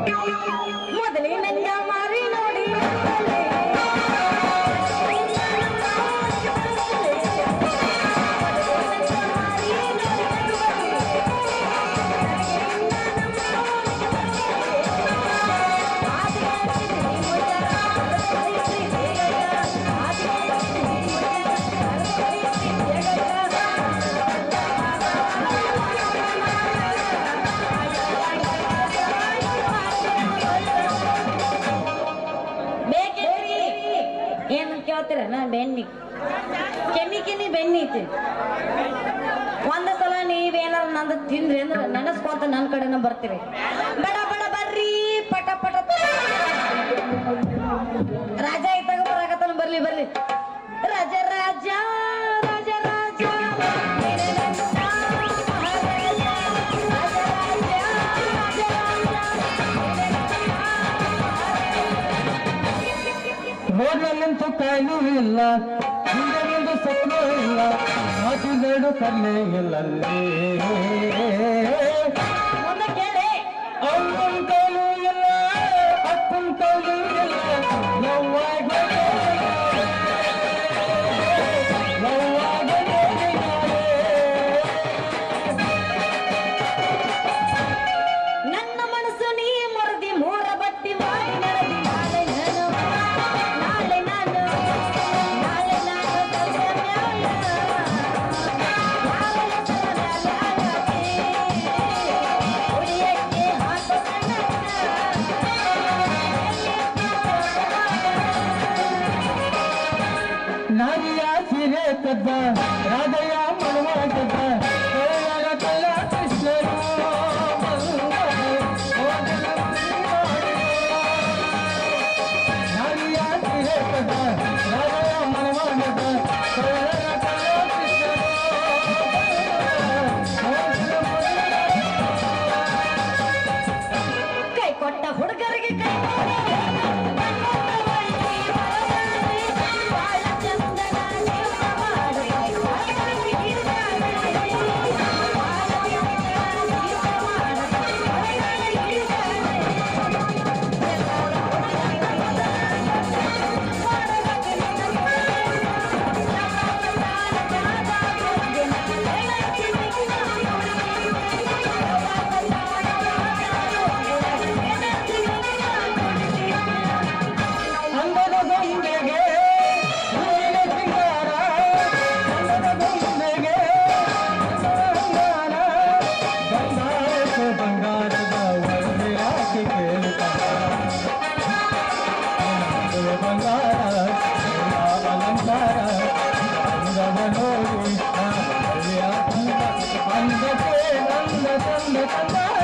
ಮೊದಲಿನಂಗ ಮಾರಿ ನೋಡಿ ಬೇಕೇನ್ರಿ ಏನ್ ಕೇಳ್ತೀರ ನಾ ಬೆನ್ನಿ ಕೆಮ್ಮಿ ಕೆಮ್ಮಿ ಬೆನ್ನಿ ಐತಿ ಒಂದ ಸಲ ನೀವೇನಾರ ನಂದು ತಿಂದ್ರಿ ಅಂದ್ರೆ ನೆನಸ್ಕೊಂತ ನನ್ನ ಕಡೆನ ಬರ್ತೀರಿ ಬಡ ಬಡ ಬರ್ರಿ ಪಟ ಪಟ ರಾಜ ಇದ್ದಾಗ ಬರಾಕತ್ತಾನ ಬರ್ಲಿ ಬರ್ಲಿ ರಾಜ ರಾಜ ರಾಜ ರಾಜ ನೀನೆ ನನ್ನ ಮಹಾರಾಜ. ರಾಜ ರಾಜ, ರಾಜ ರಾಜ, ರೋಡ್ನಲ್ಲಂತೂ ಕಾಯಿನೂ ಇಲ್ಲ ಹಿಂದೆ ಮುಂದೆ ಸಕ್ಕೂ ಇಲ್ಲ ಮಾತಿಗೇಡು ಕರ್ಲೆ ಇಲ್ಲಲ್ಲಿ ಮುಂದೆ ಕೇಳಿ ಅಮ್ಮನ ಕೈಲೂ ಇಲ್ಲ ಅಪ್ಪನ ಕೈಲೂ ಇಲ್ಲ ಯವ್ವಾಗ ಯವ್ವಾಗ ನನ್ನ ಮನಸ್ಸು ನೀ ಮರದಿ ಮೂರ ಬಟ್ಟಿ ಮಾಡಿ ನಡೆದಿ ನಾಳೆ ನಾನು ನಾಳೆ ನಾನು ನಾಳೆ ನಾನು ತಂದೆ ಮ್ಯಾಲ ಯಾವ ಹೆಸರ ಮ್ಯಾಲ ಆಗತಿ? ಉಡಿಯಕ್ಕೆ ಹಾಕೋ ನಾರಿಯ ಸೀರೆ ಕದ್ದ ರಾಧಯ್ಯ ಮನವಾಗದ್ದ ಕೈಯಾಗ ಕೈಯ ಕೃಷ್ಣರು ನಾರಿಯ ಸೀರೆ ಕದ್ದ ರಾಧಯ್ಯ ಮನವಾಗದ್ದ ಕೈಯಾಗ ಕೈಯ ಕೈ ಕೊಟ್ಟ ಹುಡುಗರಿಗೆ ಕೈ ಬಾಳ ಚಂದನ ಜೀವನ ಮಾಡಿ ಅಂದದ ಗೊಂಬೆಗೆ ಹೂವಿನ ಸಿಂಗಾರ ಅಂದದ ಗೊಂಬೆಗೆ ಬಂಗಾರ ಬಂಗಾರಕ್ಕೆ ಬಂಗಾರದ ಒಡವೆ ಹಾಕಿ ಕೇಳ್ತಾರ ಬಂಗಾರ ಅಲಂಕಾರ ಅಂದವ ನೋಡಿ ಅಂದಕ್ಕೆ ನಂದ ತಂದ ತಂದಾರ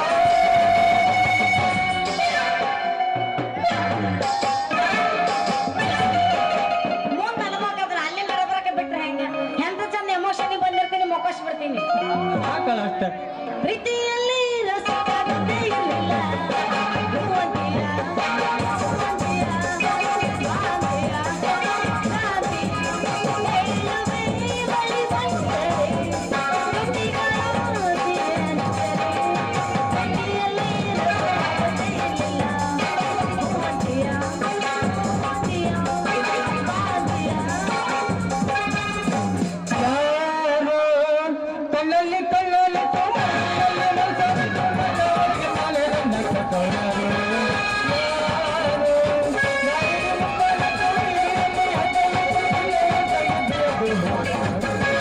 ಮುಂದ್ ಅನ್ಬೇಕಾದ್ರೆ ಅಲ್ಲಿ ಬರಬರಕ್ಕೆ ಬಿಟ್ರೆ ಹೆಂಗ ಎಂತ ಚಂದ ಎಮೋಷನ್ ಬಂದಿರ್ತೀನಿ ಮೊಕ್ಕಸ್ ಬಿಡ್ತೀನಿ ಹಾಕಲ್ಲ ಅಷ್ಟೇ ಪ್ರೀತಿಯಲ್ಲಿ ರಸವಾಗದೇ ಇರಲಿಲ್ಲ ಹೂವಂತಿಯ, ಹೂವಂತಿಯ, ಕಾಂತಿಯ, ಕಾಂತಿ. ಎಲ್ಲವೇ ಬಳಿ ಬಂದರೆ, ಪ್ರೀತಿಗಳ ಮೋದಿಯಂದರೆ. ಪ್ರೀತಿಯಲ್ಲಿ ರಸವಾಗದೇ ಇರಲಿಲ್ಲ ಹೂವಂತಿಯ, ಹೂವಂತಿಯ, ಕಾಂತಿಯ. ಯಾರೋ ಕಣ್ಣಲ್ಲಿ ಕಣ್ಣಲ್ಲಿ ಕಣ್ಣಲ್ಲಿ ಮನಸ್ಸಲ್ಲಿ ಕಣ್ಣಲ್ಲಿ ಮಾಲೆರನ್ನ ಕಟ್ಟೋರು. ಯಾರೋ ಯಾರಿಗೆ ಮುಖದ ಕೈಯಲ್ಲಿ ಹತ್ತಲು ಕೈಯಲ್ಲಿ ಕೈಯಲ್ಲಿ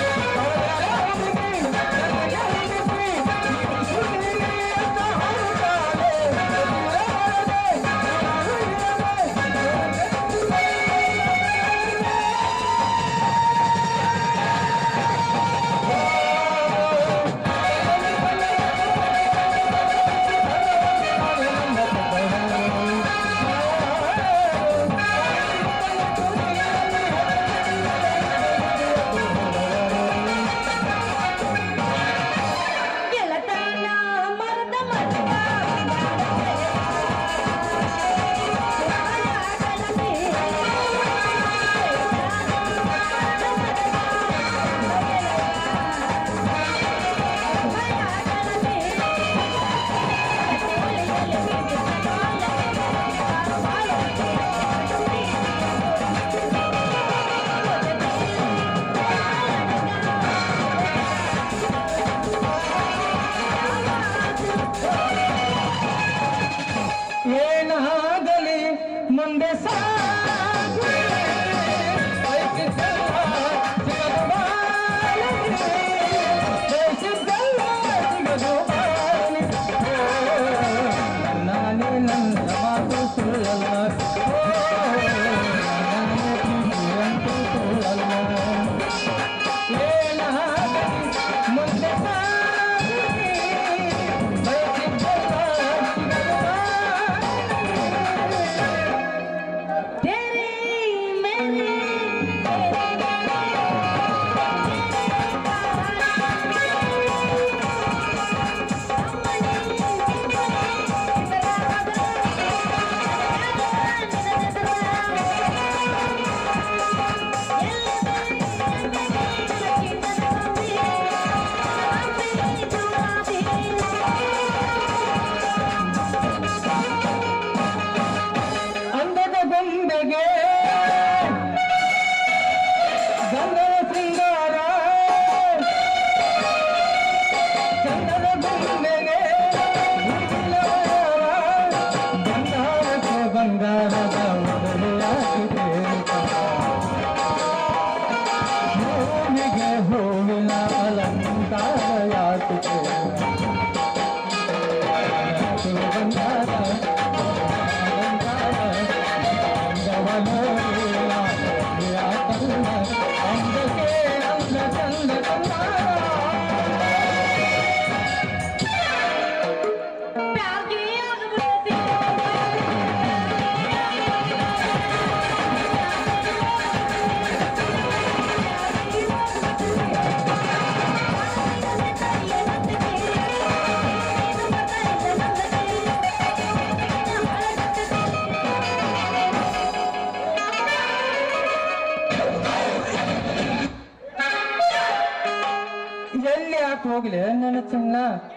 ಹೋಗ್ಲಿ ನನ್ನ ಚಿನ್ನ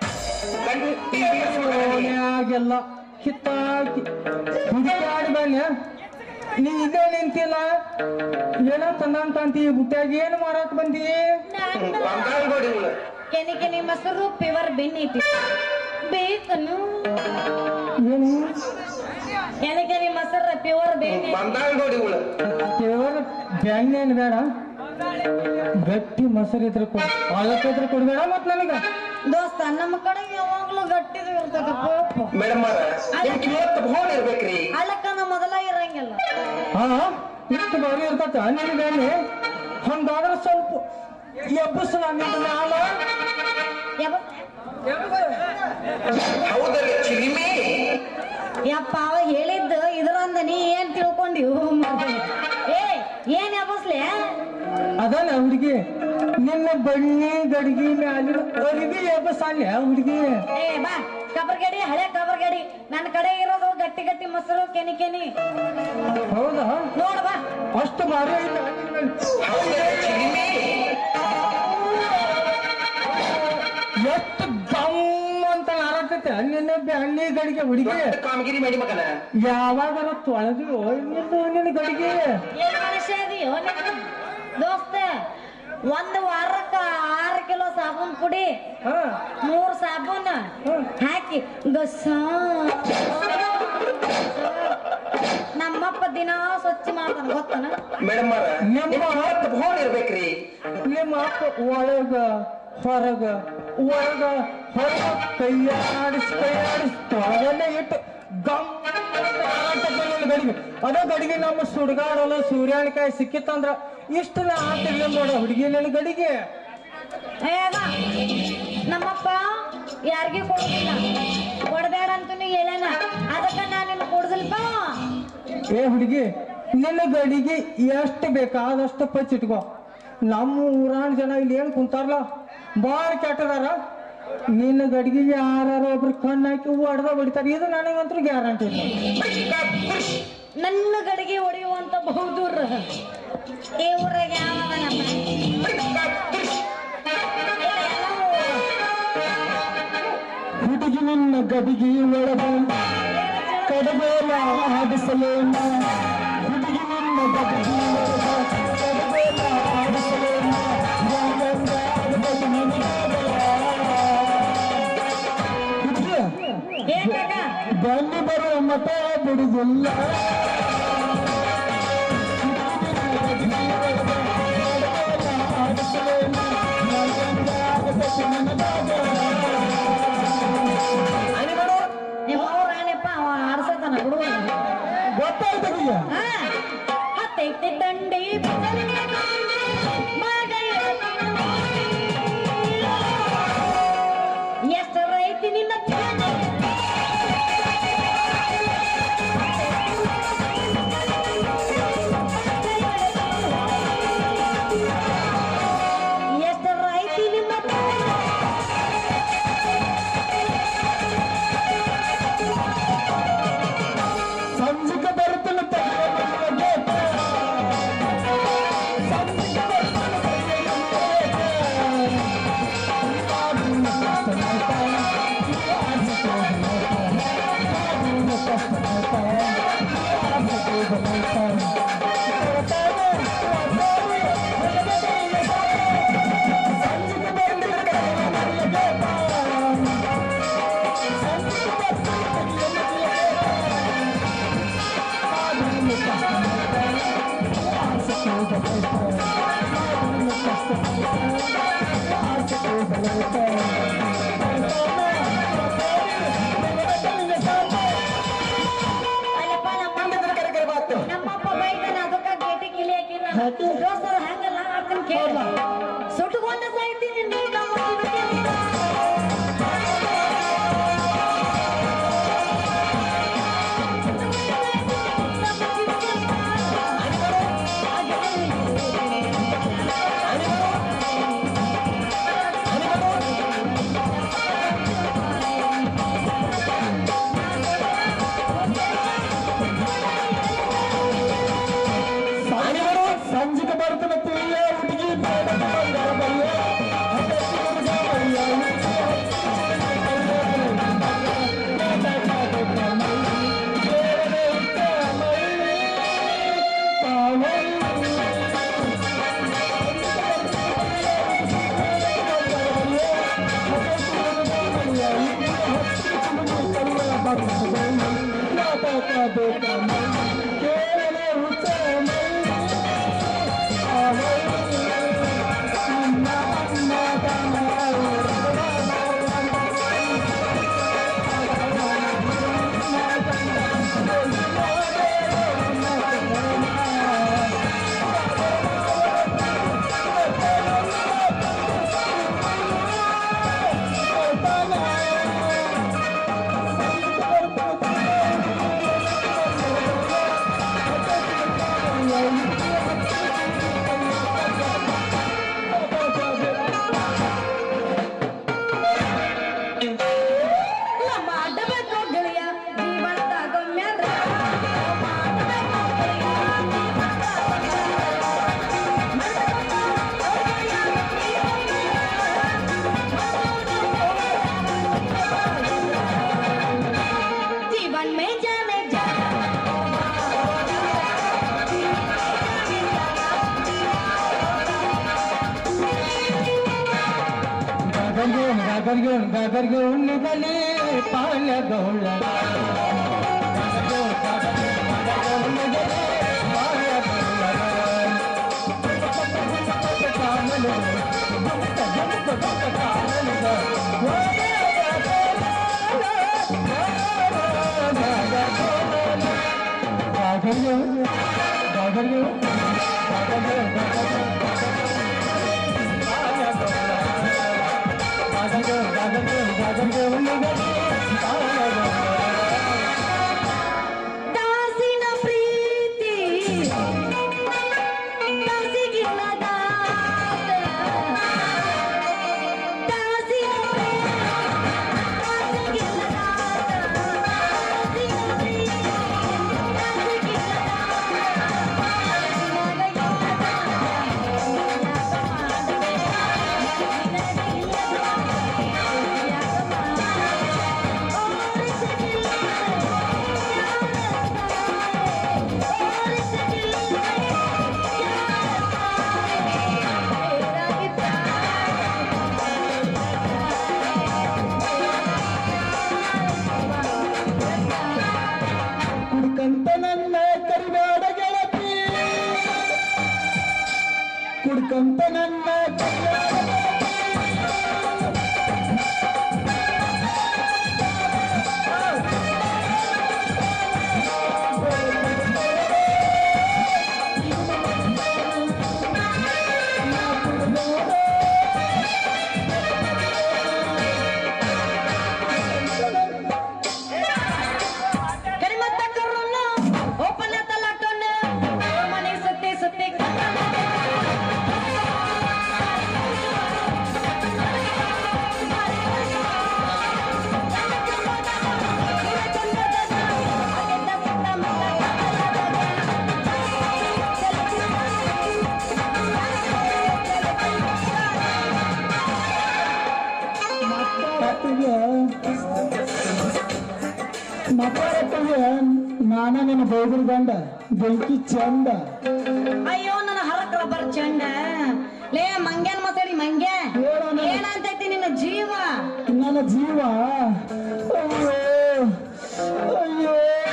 ಓನ್ಯಾಗೆಲ್ಲ ಕಿತ್ತಾಕಿ ಹುಡುಕಾಡಿ ಬನ್ನಿ ನೀ ಇಲ್ಲೇ ನಿಂತಿಲ್ಲ ಏನೋ ತಂದಂತ ಅಂತಿ ಬುಟ್ಟ್ಯಾಗ ಏನು ಮಾರಾಕ್ ಬಂದಿ ಕೆನಿ ಕೆನಿ ಮೊಸರು ಪ್ಯೂರ್ ಬೆಣ್ಣೆ ಐತಿ ಬೇಕನು ಏನು ಕೆನಿ ಕೆನಿ ಮೊಸರು ಪ್ಯೂರ್ ಬೆಣ್ಣೆ ಕೇವಲ ಬ್ಯಾಣ್ಣೇನು ಬೇಡ ಗಟ್ಟಿ ಮೊಸರು ಇದ್ರೆ ಕೊಡು ಅದಕ್ಕಿದ್ರೆ ಕೊಡ್ಬೇಡ ಮತ್ ನನಗ ದೋಸ್ತ ನಮ್ಮ ಕಡೆ ಯಾವಾಗ್ಲೂ ಗಟ್ಟಿದು ಇರ್ತದಪ್ಪ ಮೇಡಮ್ ಇವತ್ತು ಫೋನ್ ಇರ್ಬೇಕ್ರಿ ಅಲ್ಲಕ್ಕನ ಮೊದಲ ಇರಂಗಿಲ್ಲ ಹಾ ಇಷ್ಟು ಬಾರಿ ಇರ್ತತ ನಿನ್ನ ಬ್ಯಾಣ್ಣೆ ಹಂಗಾದ್ರೆ ಸ್ವಲ್ಪ ಎಬ್ಬಸಲ ನಿನ್ನ ಮ್ಯಾಲ ಯಪ್ಪ ಹೌದಲ್ಲ ಚಿರಿಮಿ ಯಪ್ಪ ಅವ ಹೇಳಿದ್ದು ಇದ್ರಂದ ನೀ ಏನ್ ತಿಳ್ಕೊಂಡಿವು ಏ ಏನ್ ಯಾಬಸ್ಲೆ ಅದಾನ ಹುಡುಗಿ ನಿನ್ನ ಬಣ್ಣಿ ಗಡಿಗೆ ಮ್ಯಾಲಿನ ಅರಿವಿ ಎಬ್ಬಸಾಲ್ಯ ಹುಡುಗಿ ಏ ಬಾ ಕಬರ್ಗಡಿ ಹಳೆ ಕಬರ್ಗಡಿ ನನ್ನ ಕಡೆ ಇರೋದು ಗಟ್ಟಿ ಗಟ್ಟಿ ಮೊಸರು ಕೆನಿ ಕೆನಿ ಹೌದಾ ನೋಡ್ ಬಾ ಅಷ್ಟು ಭಾರಿ ಐತ ಹೌದಲ್ಲ ಚಿರಿಮಿ ಎಷ್ಟು ಗಮ್ ಅಂತ ಹಾರಾಡ್ತೈತೆ ನಿನ್ನ ಬ್ಯಾಣ್ಣಿ ಗಡಿಗೆ ಹುಡುಗಿ ದೊಡ್ಡ ಕಾಮಗಿರಿ ಮಾಡಿ ಮಗನ ಯಾವಾಗಾರ ತೊಳೆದು ನಿಂದು ನಿನ್ನ ಗಡಿಗೆ ಏನ್ ಮನುಷ್ಯ ಇದೀಯೋ ನೀನು? ದೋಸ್ತ ಒಂದು ವಾರಕ್ಕ ಆರು ಕಿಲೋ ಸಾಬೂನ್ ಪುಡಿ ಹಾ ಮೂರ್ ಸಾಬೂನ್ ಹ್ಮ್. ಹಾಕಿ ಗಸ ನಮ್ಮಪ್ಪ ದಿನ ಸ್ವಚ್ಛ ಮಾಡ್ತಾನ ಗೊತ್ತನ ಮೇಡಮ್ ನಿಮ್ಮ- ಇವತ್ತು ಫೋನ್ ಇರ್ಬೇಕ್ರಿ ನಿಮ್ಮ ಅಪ್ಪ ಒಳಗ ಹೊರಗ ಒಳಗ ಹೊರಗ ಕೈಯಾಡಿಸ್ ಕೈಯಾಡಿಸ್ ತೊಳಗಲ್ಲೇ ಇಟ್ಟು ಗಮ್ ಅಂತ ಆಟಕ್ಕೆ ನಿನ್ನ ಗಡಿಗೆ ಅದ ಗಡಿಗೆ ನಮ್ಮ ಸುಡ್ಗಾಡಲ್ಲ ಸೂರ್ಯಾಣಿಕಾಯಿ ಸಿಕ್ಕಿತ್ತಂದ್ರ ಇಷ್ಟು ನಾ ಆಟಿಲ್ಲ ನೋಡ ಹುಡುಗಿ ನಿನ್ನ ಗಡಿಗೆ ಏಗ ನಮ್ಮಪ್ಪ ಯಾರಿಗೂ ಕೊಡುದಿಲ್ಲ ಕೊಡಬೇಡ ಅಂತಾನು ಹೇಳೇನ ಅದಕ್ಕ ನಾನು ನಿನ್ನ ಕೊಡುದಿಲ್ಪ ಏ ಹುಡುಗಿ ನಿನ್ನ ಗಡಿಗೆ ಎಷ್ಟು ಬೇಕಾದಷ್ಟು ಪಚ್ಚಿಟ್ಕೋ ನಮ್ಮ ಊರಾಣ ಜನ ಇಲ್ಲಿ ಏನ್ ಕುಂತಾರಲ್ಲ ಬಾಳ ಕೆಟ್ಟದಾರ ನಿನ್ನ ಗಡಿಗೆ ಯಾರು ಒಬ್ರು ಕಣ್ಣು ಹಾಕಿ ಹೊಡೆದ ಹೊಡಿತಾರೆ ಇದು ನನಗಂತೂ ಗ್ಯಾರಂಟಿ ಇಲ್ಲ ನನ್ನ ಗಡಿಗೆ ಹೊಡೆಯುವಂತ ಬಹುದೂರ ಈ ಊರಾಗ ಯಾವನಪ್ಪ ಹುಡುಗಿ ನಿನ್ನ ಗಡಿಗೆ ಒಳಗ ಕಡಬೇಲ ಆಡಿಸಲೇನ ಹುಡುಗಿ ನಿನ್ನ ಗಡಿಗೆ ಒಳಗ ಕಡಬೇಲ ಆಡಿಸಲೇನ ಯಾಕಂದ ಆಡಬೇಕು ನಿನಗಾಗಲ್ಲ. ಹುಡುಗಿ ಏಕಾಗ ಬನ್ನಿ ಬರುವ ಮತ ಬಿಡುದಿಲ್ಲ ನಿಮ್ಮ ಅವ್ರ ಏನಪ್ಪ ಅವ ಆಡ್ಸತಾನ ಬಿಡುವ ಗೊತ್ತಾಯ್ತು ಹತ್ತೈತೆ ದಂಡಿ ಎಷ್ಟು ರೈತಿ ನಿನ್ನ ಎಷ್ಟು ರೈತಿ ನಿನ್ನ ಸಂಜಿಕ ಬರುತ್ತಲ್ಲ ಅಲ್ಲಪ್ಪ ನಮ್ಮ ನಮ್ಮಪ್ಪ ಬೈತಾನ ಅದಕ್ಕ ಗೇಟಿ ಕಿಲಿ ಹಾಕಿ ದೋಸ್ತರು ಹಂಗಲ್ಲ ಅದನ್ನ ಕೇಳ ಸುಟ್ಟುಕೊಂಡ ಸಾಯ್ತೀನಿ ನೀನು ನಮ್ಮ ಸಂಜಿಕ ಬರ್ತದೆ ಹುಡುಗಿ ಬೇಡ ಬಂಗಾರ ಬಲ್ಲ ನಾಟಕ ಬೇಕ ಕೇವಲ ಹುಚ್ಚ ಮಾಡಬೇಕು ಗೆಳೆಯ ಜೀವನದಾಗೊಮ್ಮೆ ಮಾಡಬೇಕು ಗೆಳೆಯ जीवन में जाने जा गागर घेऊन गागर घेऊन गागर घेऊन निघाली पाळल्या गवळ्या गागर घेऊन गागर घेऊन गागर घेऊन गागर घेऊन पाळल्या गवळ्या ದಾಸಿನ ಪ್ರೀತಿ ದಾಸಿಗಿಲ್ಲ ದಾಸ ದಾಸಿನ ಪ್ರೀತಿ ದಾಸಿಗಿಲ್ಲ ದಾಸ ದಾಸಿನ ಪ್ರೀತಿ ದಾಸಿಗಿಲ್ಲ ಕುಡ್ಕಂತ ನನ್ನ ಕರಿಬೇಡ ಗೆಳತಿ ಕುಡ್ಕಂತ ನನ್ನ ಕರಿಬೇಡ ಕರಿಮತ್ತ ಕರುನ್ನ ಓಪನ ತಲಾಟನ್ನ ಮನೆ ಸುತ್ತಿ ಸುತ್ತಿ ಮಕ್ಕಳಿಗೆ ಮಕ್ಕಳಿಗೆ ನಾನ ನನ್ನ ಬೈದ್ರ ಗಂಡ ಬೆಂಕಿ ಚಂದ ಅಯ್ಯೋ ನನ್ನ ಹರಕ್ ರಬ್ಬರ್ ಚಂಡ ಲೇ ಮಂಗ್ಯಾನ್ ಮಾತಾಡಿ ಮಂಗ್ಯ ಹೇಳೋಣ. ಏನಂತೈತಿ ನಿನ್ನ ಜೀವ ನನ್ನ ಜೀವ ಅಯ್ಯೋ ಅಯ್ಯೋ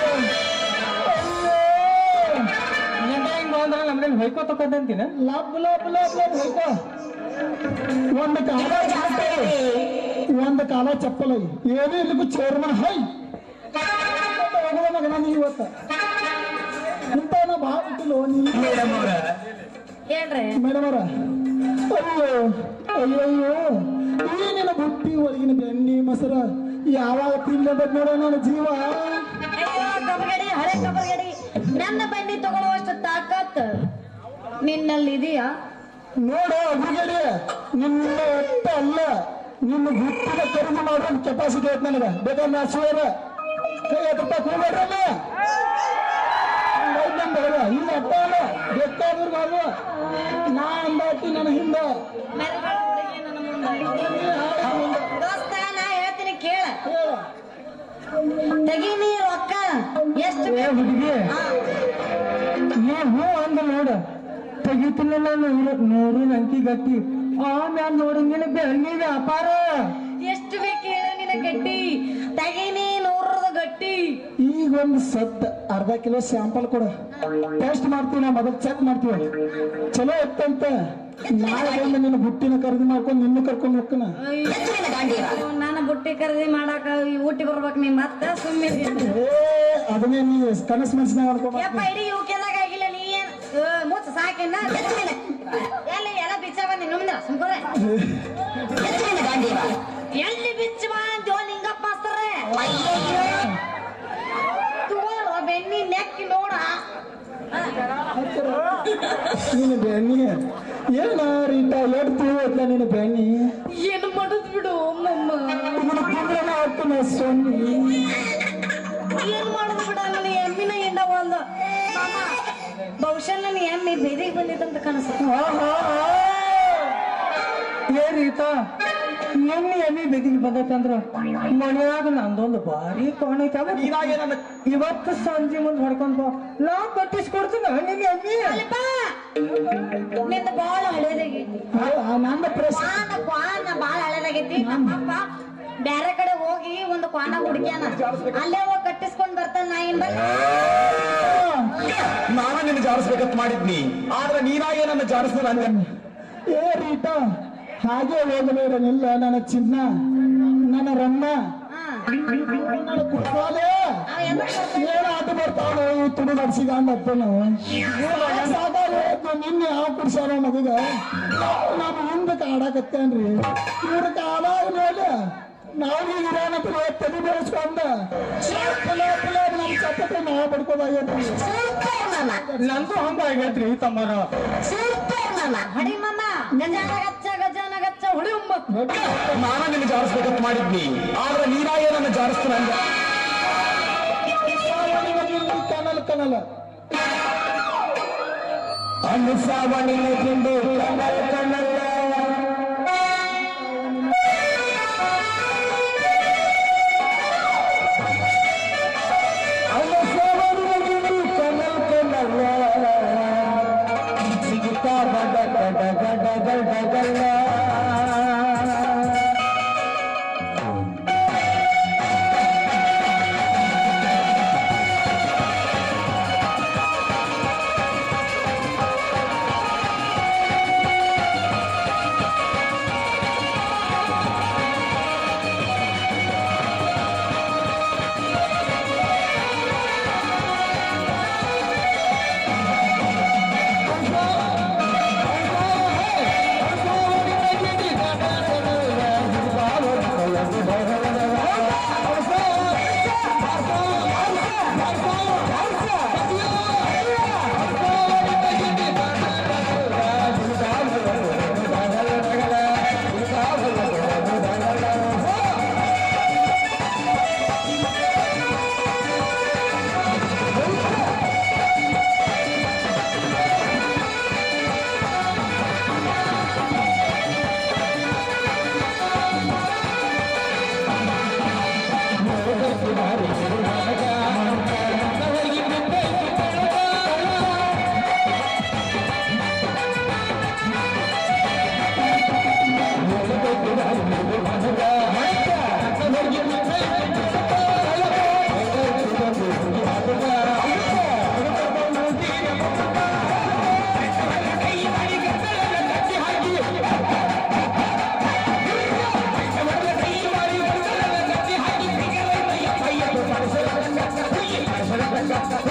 ನಮ್ದೇನು ಹೊಯ್ಕೋ ತಕೊಂಡಂತೀನ ಲಬ್ ಲಬ್ ಲಬ್ ಲಬ್ ಹೊಯ್ಕೋ ಒಂದು ಕಾಲ ಚಪ್ಪಲ ಒಂದು ಕಾಲ ಚಪ್ಪಲ ಏನೂ ಇರ್ಲಿಕ್ಕೂ ಚೇರ್ಮನ್ ಹೈ ಹೋಗುವ ಮಗನ ನೀ ಇವತ್ತ ಇಂಥ ನಾ ಭಾಳ ಬಿಟ್ಟಿಲ್ಲ ನೀನು ಮೇಡಮ್ ಅವರ ಹೇಳ್ರಿ ಮೇಡಮ್ ಅವರ ಅಯ್ಯೋ ಅಯ್ಯಯ್ಯೋ ಈ ನಿನ್ನ ಬುಟ್ಟಿ ಒಳಗಿನ ಬೆಣ್ಣಿ ಮೊಸರ ಯಾವಾಗ ತಿನ್ನದ ನೋಡ ನನ್ನ ಜೀವ ಅಯ್ಯೋ ಕಬಗಡಿ ಹಳೆ ಕಬಗಡಿ ನನ್ನ ಬಂಡಿ ತಗೊಳ್ಳುವಷ್ಟು ತಾಕತ್ ನಿನ್ನಲ್ಲಿ ಇದೆಯಾ ನೋಡ ಹುಡುಗಡಿ ನಿನ್ನ ಒಟ್ಟ ಅಲ್ಲ ನಿನ್ನ ಬುಟ್ಟಿನ ಖರೀದಿ ಮಾಡೋ ಕೆಪಾಸಿಟಿ ಐತೆ ನನಗ ಬೇಕಾದ್ರೆ ನಾ ಸುವರ ಕೈ ಹತ್ತು ರೂಪಾಯಿ ಕೂಬೇಡ್ರಲ್ಲ ಇಲ್ಲ ಅಟ್ಟ ಅಲ್ಲ ಬೇಕಾದ್ರು ಮಾಡು ನಾ ಅಂದಾಟಿ ನನ್ನ ಹಿಂದ ಮೆಲ್ಗಡೆ ಹುಡುಗಿ ನನ್ನ ಮುಂದೆ. ದೋಸ್ತ ನಾ ಹೇಳ್ತೀನಿ ಕೇಳ ಹೇಳ ತೆಗೀನಿ ರೊಕ್ಕ ಎಷ್ಟು ಏ ಹುಡುಗಿ ಹಾ ನೀ ಹೂ ಅಂದ ನೋಡ ತೆಗಿತಿಲ್ಲ ನೂರು ನೂರು ಅಂಕಿ ಗಟ್ಟಿ ಆಮ್ಯಾಲ ನೋಡಂಗಿಲ್ಲ ಬೆಳ್ಳಿ ವ್ಯಾಪಾರ ಎಷ್ಟು ಬೇಕು ಹೇಳು ನಿನ್ನ ಗಡ್ಡಿ ತೆಗೀನಿ ನೂರದ ಗಟ್ಟಿ ಒಂದು ಸದ್ ಅರ್ಧ ಕಿಲೋ ಸ್ಯಾಂಪಲ್ ಕೊಡು ಟೆಸ್ಟ್ ಮಾಡ್ತೀವಿ ನಾವು ಮೊದಲು ಚೆಕ್ ಮಾಡ್ತೀವಿ ಚಲೋ ಇತ್ತಂತ ನಾಳೆ ಬಂದು ನಿನ್ನ ಬುಟ್ಟಿನ ಖರೀದಿ ಮಾಡ್ಕೊಂಡು ನಿನ್ನ ಕರ್ಕೊಂಡು ಹೋಗ್ಕನ ಅಯ್ಯೋ, ನಾನು ಬುಟ್ಟಿ ಖರೀದಿ ಮಾಡಾಕ ಈ ಊಟಿ ಬರ್ಬೇಕು ನೀ ಮತ್ತೆ ಸುಮ್ಮನೆ ಏ ಅದನ್ನೇ ನೀ ಕನಸು ಮನಸ್ಸಿನಾಗ ಅನ್ಕೊಂಡ್ ಯಪ್ಪ ಇಡೀ ಇವಕ್ಕೆಲ್ಲಾಗ ಆಗಿಲ್ಲ ನೀ ಏನ್ ಏ, ಮುಚ್ಚ ಸಾಕಿನ ಎಲ್ಲ ಎಲ್ಲ ಬಿಚ್ಚ ಬಂದಿ ನುಮ್ದ ಸುಮ್ಕೋರೆ ಎಲ್ಲಿ ಬಿಚ್ಚ ಬಾ ಅಂದ್ಯೋ ಲಿಂಗಪ್ಪ ಮಾಸ್ತರ್ರೆ ತಗೋರೋ ಬೆನ್ನಿ ನೆಕ್ಕಿ ನೋಡ ನೀನು ಬೆಣ್ಣಿ ಏನ ರೀಟ ಎಷ್ಟು ತಿಳುವತ್ತ ನೀನು ಬೆಣ್ಣಿ ಏನು ಮಾಡುದ್ ಬಿಡು ಅಮ್ಮಮ್ಮ ನಿನ್ನ ಕುಂದ್ರನ ಹಾಕ್ತಾನ ಸೊನ್ನಿ ಏನ್ ಮಾಡುದು ಬಿಡ ನನ್ನ ಎಮ್ಮಿನ ಎಂಡ ಒಂದು ಮಾಮ ಬಹುಶಃ ನನ್ನ ಎಮ್ಮಿ ಬೇದಿಗೆ ಬಂದಿತ್ತಂತ ಕಾಣಿಸುತ್ತೆ ಏ ರೀತಾ ನಿನ್ನೆ ಎಮ್ಮಿ ಬೆದಿಗೆ ಬಂದೈತಂದ್ರ ಮನ್ಯಾಗ ನಂದೊಂದು ಭಾರಿ ಕೋಣ ಐತೆ ಅವ ನೀನಾಗೆ ನನ್ನ ಇವತ್ತು ಸಂಜೆ ಮುಂದೆ ಹೊಡ್ಕೊಂಡ್ ಬಾ ನಾ ಕಟ್ಟಿಸ್ಕೊಡ್ತೀನಿ ನಿನ್ನ ಎಮ್ಮಿ ಅಲ್ಪ ನಿಂದ ಬಾಳ ಹಳೇದಾಗೈತಿ ನನ್ನ ಪ್ರಶ್ನೆ ಕ್ವಾನ ಕ್ವಾನ ಬಾಳ ಹಳೇದಾಗೈತಿ ನಮ್ಮಪ್ಪ ಬ್ಯಾರೆ ಕಡೆ ಹೋಗಿ ಒಂದು ಕ್ವಾನ ಹುಡುಕ್ಯಾನ ಅಲ್ಲೇ ಹೋಗಿ ಕಟ್ಟಿಸ್ಕೊಂಡ್ ಬರ್ತಾನ ನಾ ಏನ್ ಬರ್ತ ನಾನು ನಿನ್ನ ಜಾರಿಸ್ಬೇಕಂತ ಮಾಡಿದ್ನಿ ಆದ್ರೆ ನೀನಾಗೆ ನನ್ನ ಜಾರಿಸ್ದ ಅಂದೆ ಏ ರೀಟಾ ಹಾಗೆ ಹೋಗಬೇಡನಿಲ್ಲ ನನ್ನ ಚಿನ್ನ ನನ್ನ ರನ್ನ ನನ್ನ ಕುಟ್ಟಾಲೆ ಅವ ಎದಕ್ ಬರ್ತಾನ? ಏನ್ ಆಟ ಬರ್ತಾವ ಈ ತುಡು ನಡ್ಸಿಗಂಡಪ್ಪನು ನಿನ್ನೆ ಯಾವ ಕುಡ್ಸಾರ ಮಗಗ ನಾನು ಹಿಂದಕ್ಕೆ ಆಡಾಕತ್ತೇನ್ರಿ ಇವ್ರ ಕಾಲ ಮೇಲೆ ನಾವು ಈಗ ಇರೋಣಪ್ಪ ತಲೆ ಬೆಳೆಸ್ಕೊಂಡ ಚಲೋ ಚಲೋ ನಮ್ ಚಪ್ಪತ್ತೆ ನಾವು ಬಡ್ಕೋದಾಗೈತ್ರಿ ನಂದು ಹಂಗಾಗೈತ್ರಿ ತಮ್ಮರ ಹಡಿ ಮಾಮ ಗಜಾನ ಗಚ್ಚ ಗಜಾನ ಗಚ್ಚ ಹೊಡಿ ಉಮ್ಮ ನಾನು ನಿನ್ನ ಜಾರಿಸ್ಬೇಕಂತ ಮಾಡಿದ್ನಿ ಆದ್ರೆ ನೀನಾಗೆ ನನ್ನ ಜಾರಿಸ್ತಾನ ಅಂದೆ ಕನಲ್ ಕನಲ್ ಅನುಸಾವಣಿನ ತಿಂದು ಕಣ್ಣಲ್ ಕಣ್ಣಲ್ಲ ಅನುಸಾವಣಿನ ತಿಂದು ಕಣ್ಣಲ್ ಕಣ್ಣಲ್ಲ ಸಿಗುತ್ತಾ ಗಡ ಗಡ ಗಡ ಗಡ ಗಡ ¡Vamos!